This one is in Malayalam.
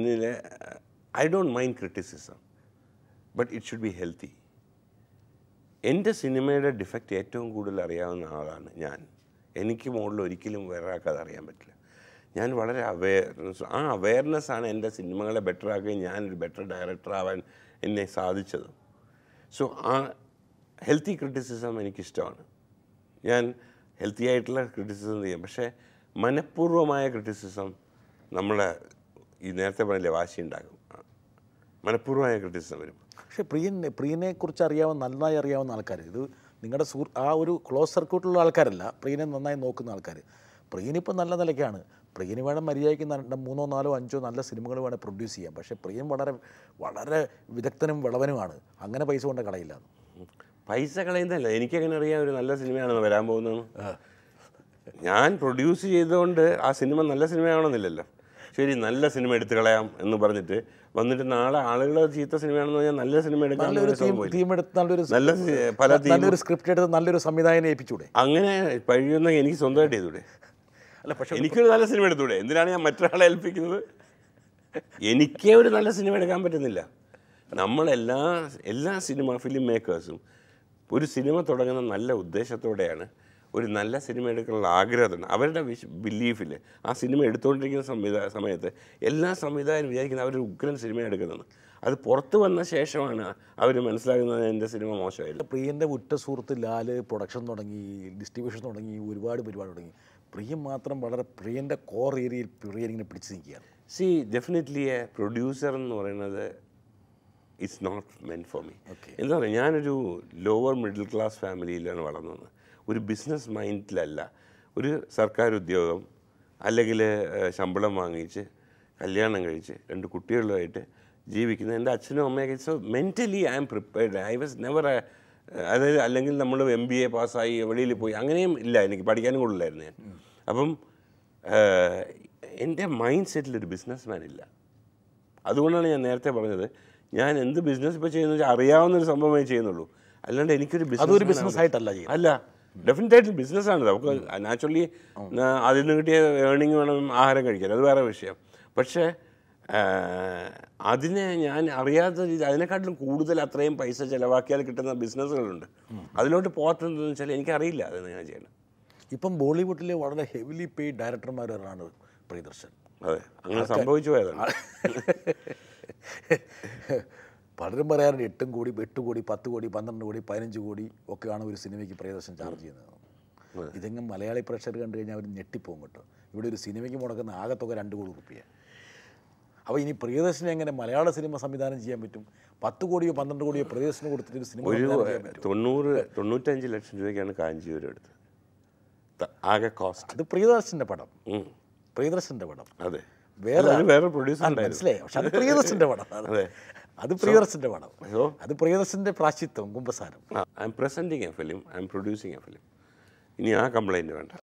എന്നിൽ I don't mind criticism but it should be healthy എൻ്റെ സിനിമയുടെ ഡിഫക്റ്റ് ഏറ്റവും കൂടുതൽ അറിയാവുന്ന ആളാണ് ഞാൻ എനിക്ക് മുകളിൽ ഒരിക്കലും വേറെ ആൾക്ക് അത് അറിയാൻ പറ്റില്ല ഞാൻ വളരെ അവയർനെസ് ആ അവയർനെസ് ആണ് എൻ്റെ സിനിമകളെ ബെറ്റർ ആക്കുകയും ഞാനൊരു ബെറ്റർ ഡയറക്ടർ ആവാൻ എന്നെ സാധിച്ചത് സോ ആ ഹെൽത്തി ക്രിറ്റിസിസം എനിക്കിഷ്ടമാണ് ഞാൻ ഹെൽത്തി ആയിട്ടുള്ള ക്രിറ്റിസിസം ചെയ്യും പക്ഷേ മനഃപൂർവ്വമായ ക്രിറ്റിസിസം നമ്മളെ ഈ നേരത്തെ പറഞ്ഞില്ലേ വാശി ഉണ്ടാകും മനഃപൂർവ്വമായ ക്രിറ്റിസിസം വരും പക്ഷേ പ്രിയൻ പ്രിയനെ കുറിച്ച് അറിയാവുന്ന നന്നായി അറിയാവുന്ന ആൾക്കാർ ഇത് നിങ്ങളുടെ സുഹൃ ആ ഒരു ക്ലോസ് സർക്യൂട്ടിലുള്ള ആൾക്കാരല്ല പ്രിയനെ നന്നായി നോക്കുന്ന ആൾക്കാർ പ്രിയനിപ്പോൾ നല്ല നിലയ്ക്കാണ് പ്രിയന് വേണം മര്യാദയ്ക്ക് ന- മൂന്നോ നാലോ അഞ്ചോ നല്ല സിനിമകൾ വേണം പ്രൊഡ്യൂസ് ചെയ്യാം പക്ഷേ പ്രിയൻ വളരെ വളരെ വിദഗ്ധനും വിളവനുമാണ് അങ്ങനെ പൈസ കൊണ്ട് കളയില്ല പൈസ കളയുന്നതല്ല എനിക്കെങ്ങനെ അറിയാം ഒരു നല്ല സിനിമയാണെന്ന് വരാൻ പോകുന്നത് ഞാൻ പ്രൊഡ്യൂസ് ചെയ്തുകൊണ്ട് ആ സിനിമ നല്ല സിനിമയാവണമെന്നില്ലല്ലോ ശരി നല്ല സിനിമ എടുത്തു കളയാം എന്ന് പറഞ്ഞിട്ട് വന്നിട്ട് നാളെ ആളുകൾ ചീത്ത സിനിമയാണെന്ന് പറഞ്ഞാൽ നല്ല സിനിമ എടുക്കാൻ നല്ലൊരു ഒരു ടീം സംഭവമില്ല. ടീം എടുത്ത് നല്ലൊരു നല്ല സി- പല ന- team- നല്ലൊരു സ്ക്രിപ്റ്റ് എടുത്ത് നല്ലൊരു സംവിധായകനെ ഏൽപ്പിച്ചൂടെ അങ്ങനെ കഴിയുന്ന എനിക്ക് സ്വന്തമായിട്ട് ചെയ്തൂടെ അല്ല പക്ഷേ എനിക്കൊരു നല്ല സിനിമ എടുത്തൂടെ എന്തിനാണ് ഞാൻ മറ്റൊരാളെ ഏൽപ്പിക്കുന്നത് എനിക്കേ ഒരു നല്ല സിനിമ എടുക്കാൻ പറ്റുന്നില്ല നമ്മളെല്ലാ എല്ലാ സിനിമ ഫിലിം മേക്കേഴ്സും ഒരു സിനിമ തുടങ്ങുന്ന നല്ല ഉദ്ദേശത്തോടെയാണ് ഒരു നല്ല സിനിമ എടുക്കാനുള്ള ആഗ്രഹത്തിന് അവരുടെ വിശ് ബിലീഫിൽ ആ സിനിമ എടുത്തുകൊണ്ടിരിക്കുന്ന സംവിധാ സമയത്ത് എല്ലാ സംവിധായകരും വിചാരിക്കുന്നത് അവരൊരു ഉഗ്രൻ സിനിമ എടുക്കുന്നത് അത് പുറത്ത് വന്ന ശേഷമാണ് അവർ മനസ്സിലാക്കുന്നത് എൻ്റെ സിനിമ മോശമായില്ല പ്രിയൻ്റെ ഉറ്റ സുഹൃത്ത് ലാല് പ്രൊഡക്ഷൻ തുടങ്ങി ഡിസ്ട്രിബ്യൂഷൻ തുടങ്ങി ഒരുപാട് പരിപാടി തുടങ്ങി പ്രിയൻ മാത്രം വളരെ പ്രിയൻ്റെ കോർ ഏരിയയിൽ പ്രിയൻ ഇങ്ങനെ പിടിച്ചു നിൽക്കുകയാണ് സി ഡെഫിനറ്റ്ലി എ പ്രൊഡ്യൂസർ എന്ന് പറയുന്നത് it's not meant for me Okay. എന്താ പറയുക ഞാനൊരു ലോവർ മിഡിൽ ക്ലാസ് ഫാമിലിയിലാണ് വളർന്നത് ഒരു ബിസിനസ് മൈൻഡിലല്ല ഒരു സർക്കാർ ഉദ്യോഗം അല്ലെങ്കിൽ ശമ്പളം വാങ്ങിച്ച് കല്യാണം കഴിച്ച് രണ്ട് കുട്ടികളുമായിട്ട് ജീവിക്കുന്ന എൻ്റെ അച്ഛനും അമ്മയൊക്കെ so mentally I am prepared I was never അതായത് അല്ലെങ്കിൽ നമ്മൾ എം ബി എ പാസ്സായി വെളിയിൽ പോയി അങ്ങനെയും ഇല്ല എനിക്ക് പഠിക്കാനും കൊള്ളില്ലായിരുന്നു ഞാൻ അപ്പം ഏഹ്, എൻ്റെ മൈൻഡ് സെറ്റിൽ ഒരു ബിസിനസ് മാൻ ഇല്ല അതുകൊണ്ടാണ് ഞാൻ നേരത്തെ പറഞ്ഞത് ഞാൻ എന്ത് ബിസിനസ് ഇപ്പോൾ ചെയ്യുന്നത് വെച്ചാൽ അറിയാവുന്ന ഒരു സംഭവമേ ചെയ്യുന്നുള്ളൂ അല്ലാണ്ട് എനിക്കൊരു business അതൊരു man ബിസിനസ് ആവണം. ആയിട്ടല്ല ചെയ്യുന്നത് അല്ല ഡെഫിനറ്റ് ആയിട്ട് ബിസിനസ്സാണ് നമുക്ക് നാച്ചുറലി അതിൽ നിന്ന് കിട്ടിയ ഏർണിംഗ് വേണം ആഹാരം കഴിക്കാൻ അത് വേറെ വിഷയം പക്ഷേ ആ, അതിനെ ഞാൻ അറിയാത്ത രീതി അതിനെക്കാട്ടിലും കൂടുതൽ അത്രയും പൈസ ചിലവാക്കിയാൽ കിട്ടുന്ന ബിസിനസ്സുകളുണ്ട് അതിലോട്ട് പോകത്തെന്തെന്ന് വെച്ചാൽ എനിക്കറിയില്ല അതെന്ന് ഞാൻ ചെയ്യണം ഇപ്പം ബോളിവുഡിലെ വളരെ ഹെവിലി പെയ്ഡ് ഡയറക്ടർമാരാണ് പ്രിയദർശൻ അതെ അങ്ങനെ സംഭവിച്ചു പോയതാണ് പലരും പറയാറുണ്ട് എട്ടും കോടി എട്ട് കോടി പത്ത് കോടി പന്ത്രണ്ട് കോടി പതിനഞ്ച് കോടി ഒക്കെയാണ് ഒരു സിനിമയ്ക്ക് പ്രിയദർശൻ ചാർജ് ചെയ്യുന്നത് ഇതെങ്കിലും മലയാളി പ്രേക്ഷകർ കണ്ടു കഴിഞ്ഞാൽ അവർ ഞെട്ടിപ്പോകും കേട്ടോ ഇവിടെ ഒരു സിനിമയ്ക്ക് മുടക്കുന്ന ആകെ തുക രണ്ട് കോടി റുപ്യ അപ്പോൾ ഇനി പ്രിയദർശനെ എങ്ങനെ മലയാള സിനിമ സംവിധാനം ചെയ്യാൻ പറ്റും പത്ത് കോടിയോ പന്ത്രണ്ട് കോടിയോ പ്രിയദർശന് കൊടുത്തിട്ട് ഒരു സിനിമ ഒരു സംവിധാനം ചെയ്യാൻ പറ്റും തൊണ്ണൂറ് തൊണ്ണൂറ്റഞ്ച് ലക്ഷം രൂപയ്ക്കാണ് കാഞ്ചീപുരം എടുത്തത് ത- ആകെ കോസ്റ്റ് അത് പ്രിയദർശൻ്റെ പടം പ്രിയദർശന്റെ പടം അതെ വേറെ അതിന് വേറെ പ്രൊഡ്യൂസർ ആ, മനസ്സിലായി പക്ഷെ അത് പ്രിയദർശന്റെ പടം അതെ. അത് പ്രിയദർശന്റെ പടം So- അത് പ്രിയദർശന്റെ പ്രാശ്ചിത്വം കുമ്പസാരം I am presenting a film I am producing a film ഇനി ആ കംപ്ലൈൻറ്റ് വേണ്ട